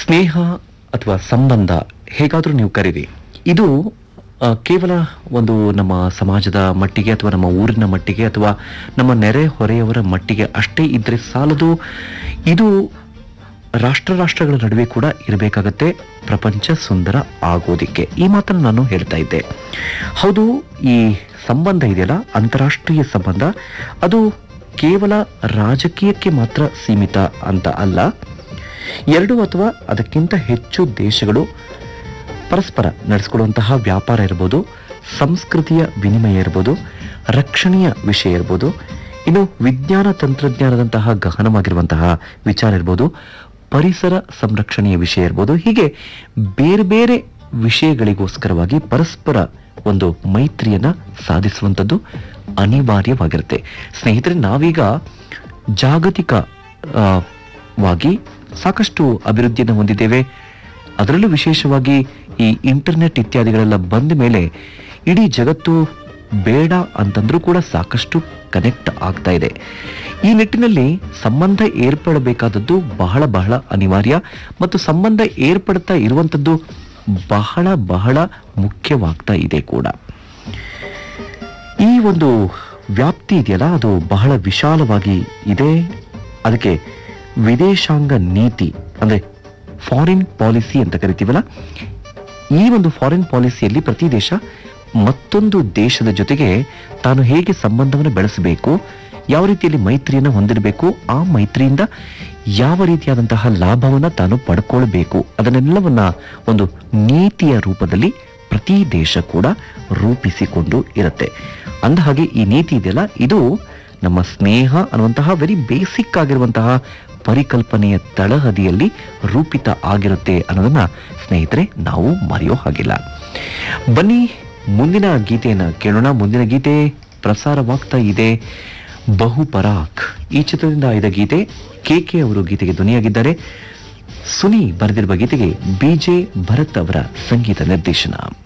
ಸ್ನೇಹ ಅಥವಾ ಸಂಬಂಧ ಹೇಗಾದರೂ ನೀವು ಕರೀರಿ ಇದು ಆ, ಕೇವಲ ಒಂದು ನಮ್ಮ ಸಮಾಜದ ಮಟ್ಟಿಗೆ ಅಥವಾ ನಮ್ಮ ಊರಿನ ಮಟ್ಟಿಗೆ ಅಥವಾ ನಮ್ಮ ನೆರೆ ಹೊರೆಯವರ ಮಟ್ಟಿಗೆ ಅಷ್ಟೇ ಇದ್ರೆ ಸಾಲದು ಇದು ರಾಷ್ಟ್ರ ರಾಷ್ಟ್ರಗಳ ನಡುವೆ ಕೂಡ ಇರಬೇಕಾಗತ್ತೆ ಪ್ರಪಂಚ ಸುಂದರ ಆಗೋದಿಕ್ಕೆ ಈ ಮಾತನ್ನು ನಾನು ಹೇಳ್ತಾ ಇದ್ದೆ ಹೌದು ಈ ಸಂಬಂಧ ಇದೆಯಲ್ಲ ಅಂತಾರಾಷ್ಟ್ರೀಯ ಸಂಬಂಧ ಅದು ಕೇವಲ ರಾಜಕೀಯಕ್ಕೆ ಮಾತ್ರ ಸೀಮಿತ ಅಂತ ಅಲ್ಲ ಎರಡು ಅಥವಾ ಅದಕ್ಕಿಂತ ಹೆಚ್ಚು ದೇಶಗಳು ಪರಸ್ಪರ ನಡೆಸಿಕೊಳ್ಳುವಂತಹ ವ್ಯಾಪಾರ ಇರ್ಬೋದು ಸಂಸ್ಕೃತಿಯ ವಿನಿಮಯ ಇರ್ಬೋದು ರಕ್ಷಣೆಯ ವಿಷಯ ಇರ್ಬೋದು ಇನ್ನು ವಿಜ್ಞಾನ ತಂತ್ರಜ್ಞಾನದಂತಹ ಗಹನವಾಗಿರುವಂತಹ ವಿಚಾರ ಇರ್ಬೋದು ಪರಿಸರ ಸಂರಕ್ಷಣೆಯ ವಿಷಯ ಇರ್ಬೋದು ಹೀಗೆ ಬೇರೆ ಬೇರೆ ವಿಷಯಗಳಿಗೋಸ್ಕರವಾಗಿ ಪರಸ್ಪರ ಒಂದು ಮೈತ್ರಿಯನ್ನ ಸಾಧಿಸುವಂಥದ್ದು ಅನಿವಾರ್ಯವಾಗಿರುತ್ತೆ ಸ್ನೇಹಿತರೆ ನಾವೀಗ ಜಾಗತಿಕ ಆ, ವಾಗಿ ಸಾಕಷ್ಟು ಅಭಿವೃದ್ಧಿಯನ್ನು ಹೊಂದಿದ್ದೇವೆ ಅದರಲ್ಲೂ ವಿಶೇಷವಾಗಿ ಈ ಇಂಟರ್ನೆಟ್ ಇತ್ಯಾದಿಗಳೆಲ್ಲ ಬಂದ ಮೇಲೆ ಇಡೀ ಜಗತ್ತು ಬೇಡ ಅಂತಂದ್ರೂ ಕೂಡ ಸಾಕಷ್ಟು ಕನೆಕ್ಟ್ ಆಗ್ತಾ ಇದೆ ಈ ನಿಟ್ಟಿನಲ್ಲಿ ಸಂಬಂಧ ಏರ್ಪಡಬೇಕಾದದ್ದು ಬಹಳ ಬಹಳ ಅನಿವಾರ್ಯ ಮತ್ತು ಸಂಬಂಧ ಏರ್ಪಡ್ತಾ ಇರುವಂಥದ್ದು ಬಹಳ ಬಹಳ ಮುಖ್ಯವಾಗ್ತಾ ಇದೆ ಕೂಡ ಈ ಒಂದು ವ್ಯಾಪ್ತಿ ಇದೆಯಲ್ಲ ಅದು ಬಹಳ ವಿಶಾಲವಾಗಿ ಇದೆ ಅದಕ್ಕೆ ವಿದೇಶಾಂಗ ನೀತಿ ಅಂದ್ರೆ ಫಾರಿನ್ ಪಾಲಿಸಿ ಅಂತ ಕರಿತೀವಲ್ಲ ಈ ಒಂದು ಫಾರಿನ್ ಪಾಲಿಸಿಯಲ್ಲಿ ಪ್ರತಿ ದೇಶ ಮತ್ತೊಂದು ದೇಶದ ಜೊತೆಗೆ ತಾನು ಹೇಗೆ ಸಂಬಂಧವನ್ನು ಬೆಳೆಸಬೇಕು ಯಾವ ರೀತಿಯಲ್ಲಿ ಮೈತ್ರಿಯನ್ನು ಹೊಂದಿರಬೇಕು ಆ ಮೈತ್ರಿಯಿಂದ ಯಾವ ರೀತಿಯಾದಂತಹ ಲಾಭವನ್ನ ತಾನು ಪಡ್ಕೊಳ್ಬೇಕು ಅದನ್ನೆಲ್ಲವನ್ನ ಒಂದು ನೀತಿಯ ರೂಪದಲ್ಲಿ ಪ್ರತಿ ದೇಶ ಕೂಡ ರೂಪಿಸಿಕೊಂಡು ಇರುತ್ತೆ ಅಂದಹಾಗೆ ಈ ನೀತಿ ಇದೆಯಲ್ಲ ಇದು ನಮ್ಮ ಸ್ನೇಹ ಅನ್ನುವಂತಹ ವೆರಿ ಬೇಸಿಕ್ ಆಗಿರುವಂತಹ ಪರಿಕಲ್ಪನೆಯ ತಳಹದಿಯಲ್ಲಿ ರೂಪಿತ ಆಗಿರುತ್ತೆ ಅನ್ನೋದನ್ನ ಸ್ನೇಹಿತರೆ ನಾವು ಮರೆಯೋ ಹಾಗಿಲ್ಲ ಬನ್ನಿ ಮುಂದಿನ ಗೀತೆಯನ್ನ ಕೇಳೋಣ ಮುಂದಿನ ಗೀತೆ ಪ್ರಸಾರವಾಗ್ತಾ ಇದೆ ಬಹುಪರಾಕ್ ಈ ಚಿತ್ರದಿಂದ ಆಯ್ದ ಗೀತೆ ಕೆ ಕೆ ಅವರು ಗೀತೆಗೆ ಧ್ವನಿಯಾಗಿದ್ದಾರೆ ಸುನಿ ಬರೆದಿರುವ ಗೀತೆಗೆ ಬಿ ಜೆ ಭರತ್ ಅವರ ಸಂಗೀತ ನಿರ್ದೇಶನ